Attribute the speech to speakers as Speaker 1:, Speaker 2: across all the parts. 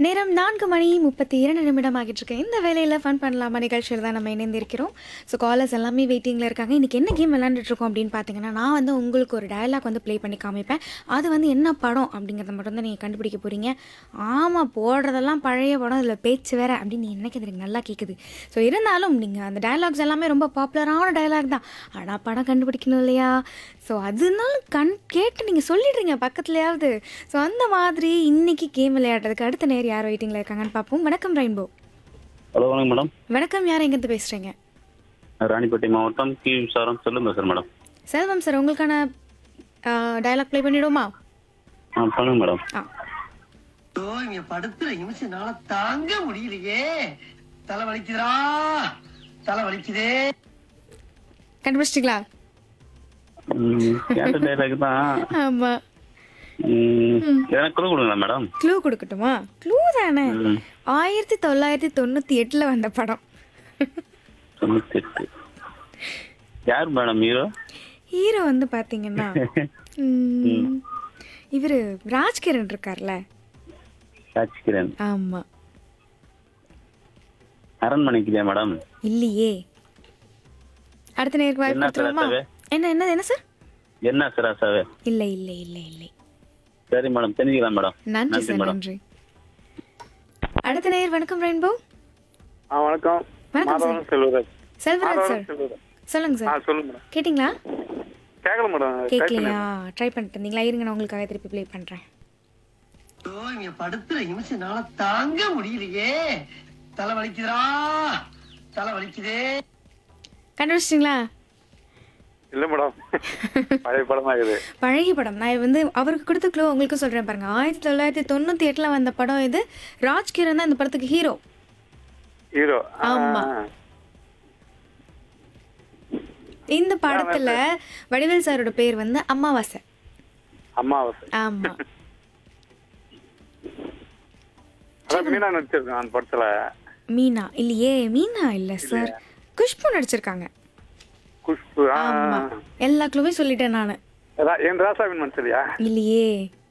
Speaker 1: நேரம் நான்கு மணி முப்பத்தி இரண்டு நிமிடம் ஆகிட்டு இருக்கு இந்த வேலையில் ஃபன் பண்ணலாமா நிகழ்ச்சியில் தான் நம்ம இணைந்திருக்கிறோம் ஸோ காலர்ஸ் எல்லாமே வெயிட்டிங்கில் இருக்காங்க இன்றைக்கி என்ன கேம் விளாண்டுட்டு இருக்கோம் அப்படின்னு பார்த்தீங்கன்னா நான் வந்து உங்களுக்கு ஒரு டயலாக் வந்து ப்ளே பண்ணி காமிப்பேன் அது வந்து என்ன படம் அப்படிங்கிறத மட்டும் தான் நீங்கள் கண்டுபிடிக்க போகிறீங்க ஆமாம் போடுறதெல்லாம் பழைய படம் இதில் பேச்சு வேற அப்படின்னு நீ நினைக்கிறது எனக்கு நல்லா கேட்குது ஸோ இருந்தாலும் நீங்கள் அந்த டயலாக்ஸ் எல்லாமே ரொம்ப பாப்புலரான டயலாக் தான் ஆனால் படம் கண்டுபிடிக்கணும் இல்லையா ஸோ அதனாலும் கண் கேட்டு நீங்கள் சொல்லிடுறீங்க பக்கத்துலையாவது ஸோ அந்த மாதிரி இன்னைக்கு கேம் விளையாடுறதுக்கு அடுத்த நேர் யார் வெயிட்டிங்கில் இருக்காங்கன்னு பார்ப்போம் வணக்கம் ரெயின்போ
Speaker 2: ஹலோ வணக்கம் மேடம்
Speaker 1: வணக்கம் யார் எங்கேருந்து பேசுகிறீங்க
Speaker 2: ராணிப்பேட்டை மாவட்டம் கி விசாரம் செல்லும் பேசுகிறேன் மேடம்
Speaker 1: செல்வம் சார் உங்களுக்கான டயலாக் ப்ளே பண்ணிவிடுமா
Speaker 2: ஆ பண்ணுங்க மேடம்
Speaker 1: ஆ
Speaker 3: ஐயோ, இங்க படுத்துற நிமிஷம்னால தாங்க முடியலையே தலை வலிக்குதுடா தலை வலிக்குதே
Speaker 1: கண்டுபிடிச்சிட்டிங்களா
Speaker 2: ம், கேட்ட டைலாக் தான்
Speaker 1: ஆமாம்
Speaker 2: ம், எனக்கு கூட கொடுங்களா மேடம்
Speaker 1: க்ளூ கொடுக்கட்டுமா க்ளூ தானே
Speaker 2: ம்.
Speaker 1: ஆயிரத்தி தொள்ளாயிரத்தி தொண்ணூற்றி எட்டில் வந்த படம்
Speaker 2: தொண்ணூத்தி எட்டு யார் மேடம் ஹீரோ
Speaker 1: ஹீரோ வந்து பார்த்தீங்கன்னா இவர் ராஜ்கிரண் இருக்கார்ல
Speaker 2: ராஜ்கிரண்
Speaker 1: ஆமாம்
Speaker 2: அரண்மனைக்குதா மேடம்
Speaker 1: இல்லையே அடுத்த நேருக்கு வாய்ப்பு
Speaker 2: என்ன
Speaker 1: கொடுத்துருவோமா
Speaker 2: சராசவே?
Speaker 1: என்ன என்ன என்ன சார்
Speaker 2: என்ன சிராசாவே
Speaker 1: இல்லை இல்லை இல்லை இல்லை
Speaker 2: சரி மேடம் தெரிஞ்சுக்கலாம் மேடம்
Speaker 1: நன்றி சார்
Speaker 2: மேடம்
Speaker 1: நன்றி அடுத்த நேயர் வணக்கம் ரெயின்போ
Speaker 4: ஆ வணக்கம்
Speaker 1: வணக்கம்
Speaker 4: மாதவன் செல்வராஜ்
Speaker 1: செல்வராஜ் சார்
Speaker 4: மாதவன் செல்வராஜ்
Speaker 1: சொல்லுங்க
Speaker 4: ஆ
Speaker 1: சார்
Speaker 4: சொல்லுங்க மேடம்
Speaker 1: கேட்டிங்களா
Speaker 4: கேட்கல மேடம் டைப்
Speaker 1: கேட்கலையா ட்ரை பண்ணிட்டு இருந்தீங்களா இருங்க நான் உங்களுக்காக திருப்பி ப்ளே பண்ணுறேன்
Speaker 3: ஐயோ, இங்க படுத்துற நிமிஷம்னால தாங்க முடியலையே தலை வலிக்குதுடா தலை வலிக்குதே
Speaker 1: கண்டுபிடிச்சிட்டிங்களா
Speaker 4: இல்ல மேடம் பழைய படம் ஆகுது
Speaker 1: பழகி படம் நான் வந்து அவருக்கு கொடுத்த க்ளூ உங்களுக்கு சொல்கிறேன் பாருங்க ஆயிரத்தி தொள்ளாயிரத்தி தொண்ணூற்றி எட்டில் வந்த படம் இது ராஜ்கிரண் தான் இந்த படத்துக்கு ஹீரோ
Speaker 4: ஹீரோ
Speaker 1: ஆமா. இந்த படத்தில் வடிவேல் சாரோட பேர் வந்து அமாவாசை
Speaker 4: அம்மாவாசை
Speaker 1: ஆமாம்
Speaker 4: அதான் மீனா நடிச்சிருக்கேன் அந்த படத்துல
Speaker 1: மீனா இல்லையே மீனா இல்லை சார் குஷ்பு நடிச்சிருக்காங்க
Speaker 4: குஷ்பு ஆ,
Speaker 1: ஆமா எல்லா க்ளூவையும் சொல்லிட்டேன் நான்
Speaker 4: ரா- என் ராசாவின் மனசிலையா
Speaker 1: இல்லையே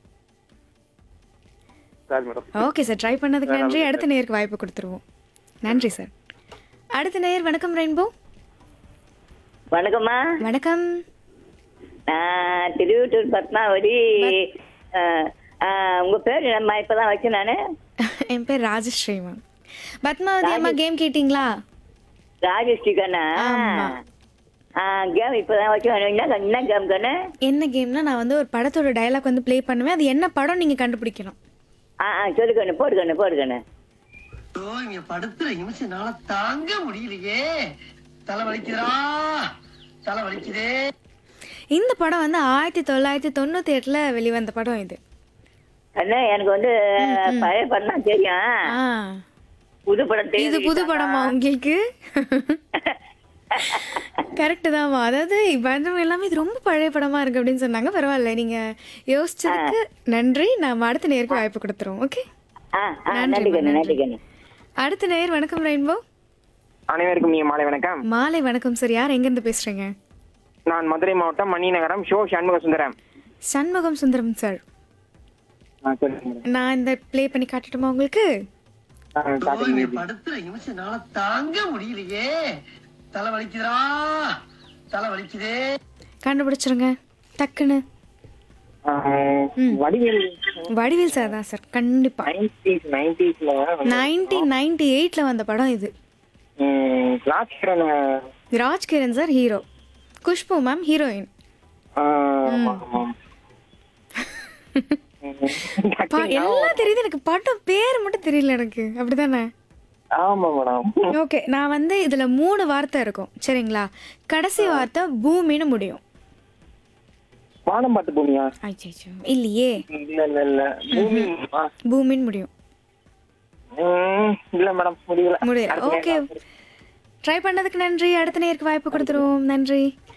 Speaker 4: சரி மேடம்
Speaker 1: ஓகே சார் ட்ரை பண்ணதுக்கு நன்றி அடுத்த நேருக்கு வாய்ப்பு கொடுத்துருவோம் நன்றி சார் அடுத்த நேயர் வணக்கம் ரெயின்போ
Speaker 5: வணக்கம்மா
Speaker 1: வணக்கம்
Speaker 5: நான் திருவிட்டூர் பத்மாவதி அஹ், அஹ், உங்க பேர் என்னம்மா இப்பதான் வச்சேன் நானு
Speaker 1: என் பேர் ராஜஸ்ரீ மேம் பத்மாவதி அம்மா கேம் கேட்டிங்களா
Speaker 5: ராஜஸ்ரீ கண்ணா
Speaker 1: ஆமா.
Speaker 5: கேம் இப்பதான் வச்சு என்ன என்ன கேம் கண்ணு
Speaker 1: என்ன கேம்னா நான் வந்து ஒரு படத்தோட டயலாக் வந்து ப்ளே பண்ணுவேன் அது என்ன படம் நீங்கள் கண்டுபிடிக்கணும்
Speaker 5: ஆ ஆ சொல்லு கண்ணு போடு கண்ணு போடு கண்ணு
Speaker 3: ஐயோ, இங்க படுத்துற நிமிஷம்னால தாங்க முடியலையே தலை வலிக்குதுடா தலை வலிக்குதே
Speaker 1: இந்த படம் வந்து ஆயிரத்தி தொள்ளாயிரத்தி தொண்ணூற்றி எட்டில் வெளிவந்த படம் இது
Speaker 5: கண்ணு எனக்கு வந்து பழைய படம் தான் தெரியும்
Speaker 1: ஆ
Speaker 5: புது படம்
Speaker 1: இது
Speaker 5: தெரியும்
Speaker 1: புது படமா உங்களுக்கு கரெக்டு தான்மா அதாவது பஞ்சம் எல்லாமே இது ரொம்ப பழைய படமா இருக்கு அப்படின்னு சொன்னாங்க பரவாயில்ல நீங்க யோசிச்சதுக்கு நன்றி நாம அடுத்த நேருக்கு வாய்ப்பு கொடுத்துருவோம் ஓகே
Speaker 5: ஆ ஆ
Speaker 1: நன்றி,
Speaker 5: நன்றி கண்ணு
Speaker 1: நன்றி.
Speaker 5: நன்றி கண்ணு
Speaker 1: அடுத்த நேயர் வணக்கம் ரெயின்போ
Speaker 6: அனைவருக்கும் இனிய மாலை வணக்கம்
Speaker 1: மாலை வணக்கம் சார் யார் எங்கேருந்து பேசுறீங்க
Speaker 6: நான் மதுரை மாவட்டம் மணிநகரம் ஷோ சண்முக சுந்தரம்
Speaker 1: சண்முகம் சுந்தரம் சார்
Speaker 6: ஆ, சொல்லுங்க மேடம்.
Speaker 1: நான் இந்த ப்ளே பண்ணி காட்டட்டுமா உங்களுக்கு
Speaker 6: ஆ,
Speaker 3: ஐயோ,
Speaker 6: காட்டுங்க
Speaker 3: இங்க
Speaker 6: மேடம்.
Speaker 3: படுத்துற நிமிஷம்னால தாங்க முடியலையே தலை வலிக்குதுடா தலை வலிக்குதே
Speaker 1: கண்டுபிடிச்சிருங்க டக்குன்னு
Speaker 6: ஆ, வடிவேல்
Speaker 1: வடிவேல் சார் தான் சார் கண்டிப்பா
Speaker 6: நைன்டிஸ் நைன்டிஸ்ல
Speaker 1: நைன்டீன் நைன்டி எயிட்ல வந்த படம் இது
Speaker 6: Rajkiran
Speaker 1: Rajkiran sir hero Khushbu ma'am heroine எல்லாம் தெரியுது எனக்கு படம் பேர் மட்டும் தெரியல எனக்கு அப்படிதானே
Speaker 6: ஆமா மேடம்
Speaker 1: ஓகே நான் வந்து இதுல மூணு வார்த்தை இருக்கும் சரிங்களா கடைசி வார்த்தை பூமின்னு முடியும்
Speaker 6: வானம் பார்த்து பூமியா
Speaker 1: ஐயோ இல்லையே
Speaker 6: இல்ல இல்ல இல்ல பூமி ஆ,
Speaker 1: பூமின்னு முடியும்
Speaker 6: ம், இல்ல மேடம் முடியல
Speaker 1: முடியல
Speaker 6: அடுத்த
Speaker 1: ஓகே ட்ரை பண்ணதுக்கு நன்றி அடுத்த நேருக்கு வாய்ப்பு கொடுத்துருவோம் நன்றி